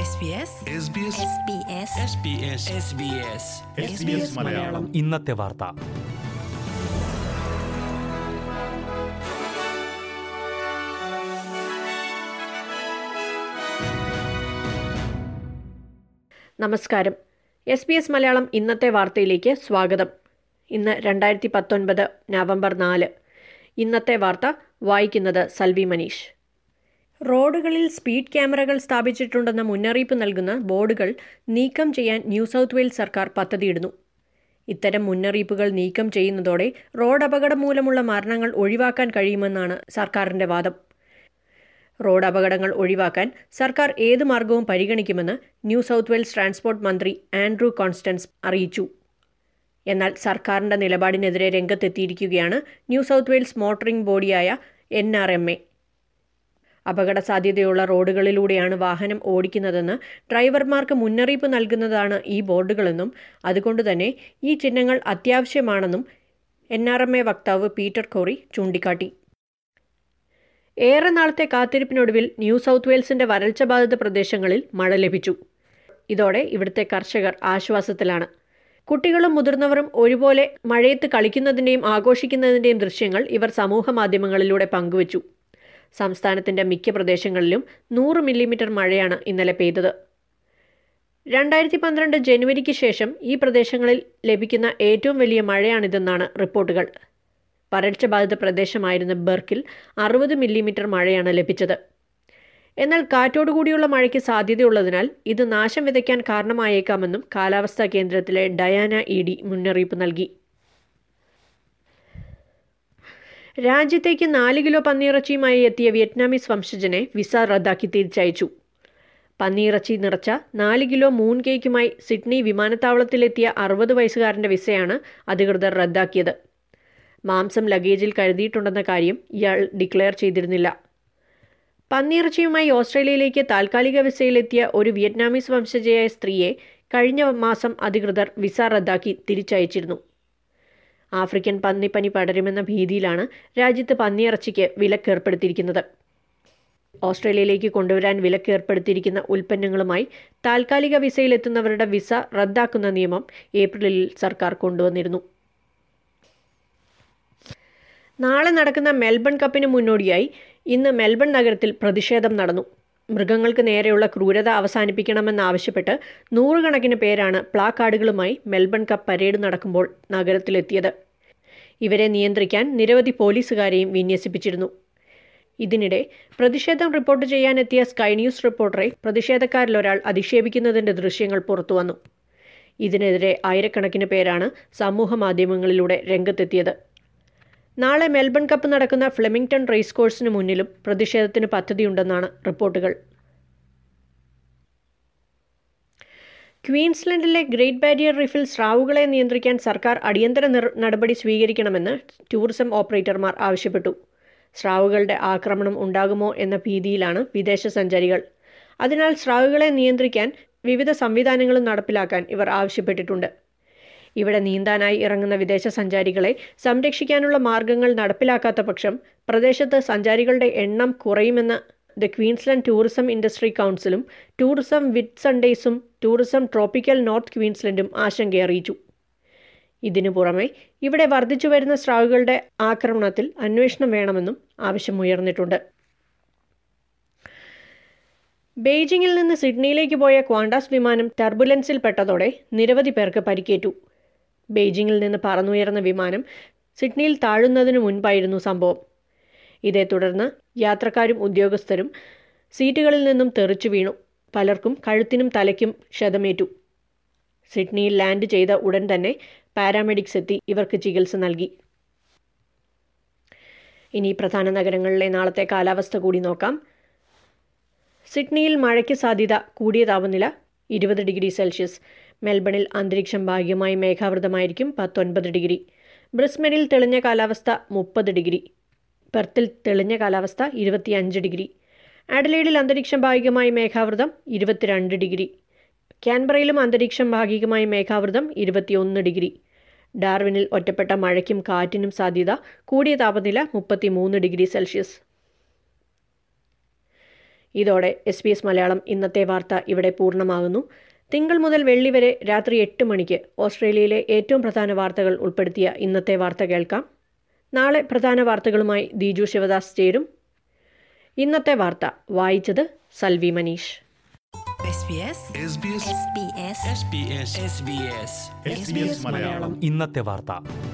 SBS SBS SBS SBS SBS Malayalam ഇന്നത്തെ വാർത്ത നമസ്കാരം എസ് ബി എസ് മലയാളം ഇന്നത്തെ വാർത്തയിലേക്ക് സ്വാഗതം ഇന്ന് രണ്ടായിരത്തി പത്തൊൻപത് നവംബർ നാല് ഇന്നത്തെ വാർത്ത വായിക്കുന്നത് സൽവി മനീഷ് റോഡുകളിൽ സ്പീഡ് ക്യാമറകൾ സ്ഥാപിച്ചിട്ടുണ്ടെന്ന മുന്നറിയിപ്പ് നൽകുന്ന ബോർഡുകൾ നീക്കം ചെയ്യാൻ ന്യൂ സൗത്ത് വെയിൽസ് സർക്കാർ പദ്ധതിയിടുന്നു ഇത്തരം മുന്നറിയിപ്പുകൾ നീക്കം ചെയ്യുന്നതോടെ റോഡ് അപകടം മൂലമുള്ള മരണങ്ങൾ ഒഴിവാക്കാൻ കഴിയുമെന്നാണ് സർക്കാരിന്റെ വാദം റോഡ് അപകടങ്ങൾ ഒഴിവാക്കാൻ സർക്കാർ ഏത് മാർഗവും പരിഗണിക്കുമെന്ന് ന്യൂ സൗത്ത് വെയിൽസ് ട്രാൻസ്പോർട്ട് മന്ത്രി ആൻഡ്രൂ കോൺസ്റ്റൻസ് അറിയിച്ചു എന്നാൽ സർക്കാരിന്റെ നിലപാടിനെതിരെ രംഗത്തെത്തിയിരിക്കുകയാണ് ന്യൂ സൗത്ത് വെയിൽസ് മോട്ടറിംഗ് ബോഡിയായ എൻ ആർ എം എ അപകട സാധ്യതയുള്ള റോഡുകളിലൂടെയാണ് വാഹനം ഓടിക്കുന്നതെന്ന് ഡ്രൈവർമാർക്ക് മുന്നറിയിപ്പ് നൽകുന്നതാണ് ഈ ബോർഡുകളെന്നും അതുകൊണ്ടുതന്നെ ഈ ചിഹ്നങ്ങൾ അത്യാവശ്യമാണെന്നും എൻ ആർ എം എ വക്താവ് പീറ്റർ കോറി ചൂണ്ടിക്കാട്ടി ഏറെ നാളത്തെ കാത്തിരിപ്പിനൊടുവിൽ ന്യൂ സൗത്ത് വെയിൽസിന്റെ വരൾച്ച ബാധിത പ്രദേശങ്ങളിൽ മഴ ലഭിച്ചു ഇതോടെ ഇവിടുത്തെ കർഷകർ ആശ്വാസത്തിലാണ് കുട്ടികളും മുതിർന്നവരും ഒരുപോലെ മഴയത്ത് കളിക്കുന്നതിൻ്റെയും ആഘോഷിക്കുന്നതിൻ്റെയും ദൃശ്യങ്ങൾ ഇവർ സമൂഹ മാധ്യമങ്ങളിലൂടെ പങ്കുവച്ചു സംസ്ഥാനത്തിന്റെ മിക്ക പ്രദേശങ്ങളിലും നൂറ് മില്ലിമീറ്റർ മഴയാണ് ഇന്നലെ പെയ്തത് രണ്ടായിരത്തി പന്ത്രണ്ട് ജനുവരിക്ക് ശേഷം ഈ പ്രദേശങ്ങളിൽ ലഭിക്കുന്ന ഏറ്റവും വലിയ മഴയാണിതെന്നാണ് റിപ്പോർട്ടുകൾ വരൾച്ച ബാധിത പ്രദേശമായിരുന്ന ബെർക്കിൽ അറുപത് മില്ലിമീറ്റർ മഴയാണ് ലഭിച്ചത് എന്നാൽ കാറ്റോടുകൂടിയുള്ള മഴയ്ക്ക് സാധ്യതയുള്ളതിനാൽ ഇത് നാശം വിതയ്ക്കാൻ കാരണമായേക്കാമെന്നും കാലാവസ്ഥാ കേന്ദ്രത്തിലെ ഡയാന ഇ ഡി മുന്നറിയിപ്പ് നൽകി രാജ്യത്തേക്ക് നാല് കിലോ പന്നിയിറച്ചിയുമായി എത്തിയ വിയറ്റ്നാമീസ് വംശജനെ വിസ റദ്ദാക്കി തിരിച്ചയച്ചു പന്നിയിറച്ചി നിറച്ച നാല് കിലോ മൂൺ കേക്കുമായി സിഡ്നി വിമാനത്താവളത്തിലെത്തിയ അറുപത് വയസ്സുകാരന്റെ വിസയാണ് അധികൃതർ റദ്ദാക്കിയത് മാംസം ലഗേജിൽ കരുതിയിട്ടുണ്ടെന്ന കാര്യം ഇയാൾ ഡിക്ലെയർ ചെയ്തിരുന്നില്ല പന്നിയിറച്ചിയുമായി ഓസ്ട്രേലിയയിലേക്ക് താൽക്കാലിക വിസയിലെത്തിയ ഒരു വിയറ്റ്നാമീസ് വംശജയായ സ്ത്രീയെ കഴിഞ്ഞ മാസം അധികൃതർ വിസ റദ്ദാക്കി തിരിച്ചയച്ചിരുന്നു ആഫ്രിക്കൻ പന്നിപ്പനി പടരുമെന്ന ഭീതിയിലാണ് രാജ്യത്ത് പന്നിയിറച്ചിക്ക് വിലക്കേർപ്പെടുത്തിയിരിക്കുന്നത് ഓസ്ട്രേലിയയിലേക്ക് കൊണ്ടുവരാൻ വിലക്കേർപ്പെടുത്തിയിരിക്കുന്ന ഉൽപ്പന്നങ്ങളുമായി താൽക്കാലിക വിസയിലെത്തുന്നവരുടെ വിസ റദ്ദാക്കുന്ന നിയമം ഏപ്രിലിൽ സർക്കാർ കൊണ്ടുവന്നിരുന്നു നാളെ നടക്കുന്ന മെൽബൺ കപ്പിന് മുന്നോടിയായി ഇന്ന് മെൽബൺ നഗരത്തിൽ പ്രതിഷേധം നടന്നു മൃഗങ്ങൾക്ക് നേരെയുള്ള ക്രൂരത അവസാനിപ്പിക്കണമെന്നാവശ്യപ്പെട്ട് നൂറുകണക്കിന് പേരാണ് പ്ലാക്കാർഡുകളുമായി മെൽബൺ കപ്പ് പരേഡ് നടക്കുമ്പോൾ നഗരത്തിലെത്തിയത് ഇവരെ നിയന്ത്രിക്കാൻ നിരവധി പോലീസുകാരെയും വിന്യസിപ്പിച്ചിരുന്നു ഇതിനിടെ പ്രതിഷേധം റിപ്പോർട്ട് ചെയ്യാനെത്തിയ സ്കൈ ന്യൂസ് റിപ്പോർട്ടറെ പ്രതിഷേധക്കാരിലൊരാൾ അധിക്ഷേപിക്കുന്നതിന്റെ ദൃശ്യങ്ങൾ പുറത്തുവന്നു ഇതിനെതിരെ ആയിരക്കണക്കിന് പേരാണ് സമൂഹ മാധ്യമങ്ങളിലൂടെ രംഗത്തെത്തിയത് നാളെ മെൽബൺ കപ്പ് നടക്കുന്ന ഫ്ലെമിംഗ്ടൺ റേസ് കോഴ്സിന് മുന്നിലും പ്രതിഷേധത്തിന് പദ്ധതിയുണ്ടെന്നാണ് റിപ്പോർട്ടുകൾ ക്വീൻസ്ലൻഡിലെ ഗ്രേറ്റ് ബാരിയർ റീഫിൽ സ്രാവുകളെ നിയന്ത്രിക്കാൻ സർക്കാർ അടിയന്തര നടപടി സ്വീകരിക്കണമെന്ന് ടൂറിസം ഓപ്പറേറ്റർമാർ ആവശ്യപ്പെട്ടു സ്രാവുകളുടെ ആക്രമണം ഉണ്ടാകുമോ എന്ന ഭീതിയിലാണ് വിദേശ സഞ്ചാരികൾ അതിനാൽ സ്രാവുകളെ നിയന്ത്രിക്കാൻ വിവിധ സംവിധാനങ്ങളും നടപ്പിലാക്കാൻ ഇവർ ആവശ്യപ്പെട്ടിട്ടുണ്ട് ഇവിടെ നീന്താനായി ഇറങ്ങുന്ന വിദേശ സഞ്ചാരികളെ സംരക്ഷിക്കാനുള്ള മാർഗങ്ങൾ നടപ്പിലാക്കാത്ത പക്ഷം പ്രദേശത്ത് സഞ്ചാരികളുടെ എണ്ണം കുറയുമെന്ന് ദ ക്വീൻസ്ലാൻഡ് ടൂറിസം ഇൻഡസ്ട്രി കൗൺസിലും ടൂറിസം വിറ്റ് സൺഡേസും ടൂറിസം ട്രോപ്പിക്കൽ നോർത്ത് ക്വീൻസ്ലൻഡും ആശങ്കയറിയിച്ചു ഇതിനു പുറമെ ഇവിടെ വർദ്ധിച്ചു വരുന്ന സ്രാവുകളുടെ ആക്രമണത്തിൽ അന്വേഷണം വേണമെന്നും ആവശ്യമുയർന്നിട്ടുണ്ട് ബെയ്ജിങ്ങിൽ നിന്ന് സിഡ്നിയിലേക്ക് പോയ ക്വാണ്ടാസ് വിമാനം ടർബുലൻസിൽ പെട്ടതോടെ നിരവധി പേർക്ക് പരിക്കേറ്റു ബെയ്ജിങ്ങിൽ നിന്ന് പറന്നുയർന്ന വിമാനം സിഡ്നിയിൽ താഴുന്നതിനു മുൻപായിരുന്നു സംഭവം ഇതേ തുടർന്ന് യാത്രക്കാരും ഉദ്യോഗസ്ഥരും സീറ്റുകളിൽ നിന്നും തെറിച്ചു വീണു പലർക്കും കഴുത്തിനും തലയ്ക്കും ക്ഷതമേറ്റു സിഡ്നിയിൽ ലാൻഡ് ചെയ്ത ഉടൻ തന്നെ പാരാമെഡിക്സ് എത്തി ഇവർക്ക് ചികിത്സ നൽകി ഇനി പ്രധാന നഗരങ്ങളിലെ നാളത്തെ കാലാവസ്ഥ കൂടി നോക്കാം സിഡ്നിയിൽ മഴയ്ക്ക് സാധ്യത കൂടിയ താപനില ഇരുപത് ഡിഗ്രി സെൽഷ്യസ് മെൽബണിൽ അന്തരീക്ഷം ഭാഗികമായി മേഘാവൃതമായിരിക്കും പത്തൊൻപത് ഡിഗ്രി ബ്രിസ്ബനിൽ തെളിഞ്ഞ കാലാവസ്ഥ മുപ്പത് ഡിഗ്രി പെർത്തിൽ തെളിഞ്ഞ കാലാവസ്ഥ ഇരുപത്തിയഞ്ച് ഡിഗ്രി ആഡലേഡിൽ അന്തരീക്ഷം ഭാഗികമായി മേഘാവൃതം ഇരുപത്തിരണ്ട് ഡിഗ്രി ക്യാൻബറയിലും അന്തരീക്ഷം ഭാഗികമായി മേഘാവൃതം ഇരുപത്തിയൊന്ന് ഡിഗ്രി ഡാർവിനിൽ ഒറ്റപ്പെട്ട മഴയ്ക്കും കാറ്റിനും സാധ്യത കൂടിയ താപനില മുപ്പത്തിമൂന്ന് ഡിഗ്രി സെൽഷ്യസ് ഇതോടെ എസ് ബി എസ് മലയാളം ഇന്നത്തെ വാർത്ത ഇവിടെ പൂർണ്ണമാകുന്നു തിങ്കൾ മുതൽ വെള്ളി വരെ രാത്രി എട്ട് മണിക്ക് ഓസ്ട്രേലിയയിലെ ഏറ്റവും പ്രധാന വാർത്തകൾ ഉൾപ്പെടുത്തിയ ഇന്നത്തെ വാർത്ത കേൾക്കാം നാളെ പ്രധാന വാർത്തകളുമായി ദീജു ശിവദാസ് ചേരും ഇന്നത്തെ വാർത്ത വായിച്ചത് Salvi Manish SBS SBS SBS SBS SBS Malayalam ഇന്നത്തെ വാർത്ത